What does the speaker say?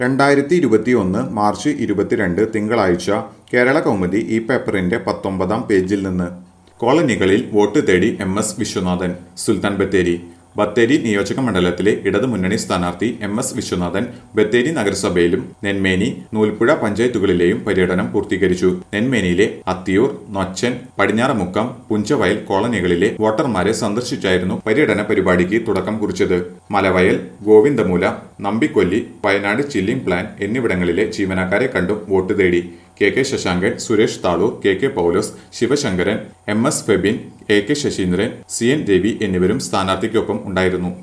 രണ്ടായിരത്തി ഇരുപത്തി ഒന്ന് മാർച്ച് ഇരുപത്തിരണ്ട് തിങ്കളാഴ്ച കേരള കൗമുദി ഈ പേപ്പറിന്റെ പത്തൊമ്പതാം പേജിൽ നിന്ന് കോളനികളിൽ വോട്ട് തേടി എം എസ് വിശ്വനാഥൻ സുൽത്താൻ ബത്തേരി ബത്തേരി നിയോജക മണ്ഡലത്തിലെ ഇടതുമുന്നണി സ്ഥാനാർത്ഥി എം എസ് വിശ്വനാഥൻ ബത്തേരി നഗരസഭയിലും നെന്മേനി നൂൽപ്പുഴ പഞ്ചായത്തുകളിലെയും പര്യടനം പൂർത്തീകരിച്ചു നെന്മേനിയിലെ അത്തിയൂർ നൊച്ചൻ പടിഞ്ഞാറമുക്കം പുഞ്ചവയൽ കോളനികളിലെ വോട്ടർമാരെ സന്ദർശിച്ചായിരുന്നു പര്യടന പരിപാടിക്ക് തുടക്കം കുറിച്ചത് മലവയൽ ഗോവിന്ദമൂല നമ്പിക്കൊല്ലി വയനാട് ചില്ലിംഗ് പ്ലാൻ എന്നിവിടങ്ങളിലെ ജീവനക്കാരെ കണ്ടും വോട്ട് തേടി K K Sasankan Suresh Thalur K K Paulose Sivasankaran M S Febin A K Saseendran C N Ravi എന്നിവരും സ്ഥാനാർത്ഥിക്കൊപ്പം ഉണ്ടായിരുന്നു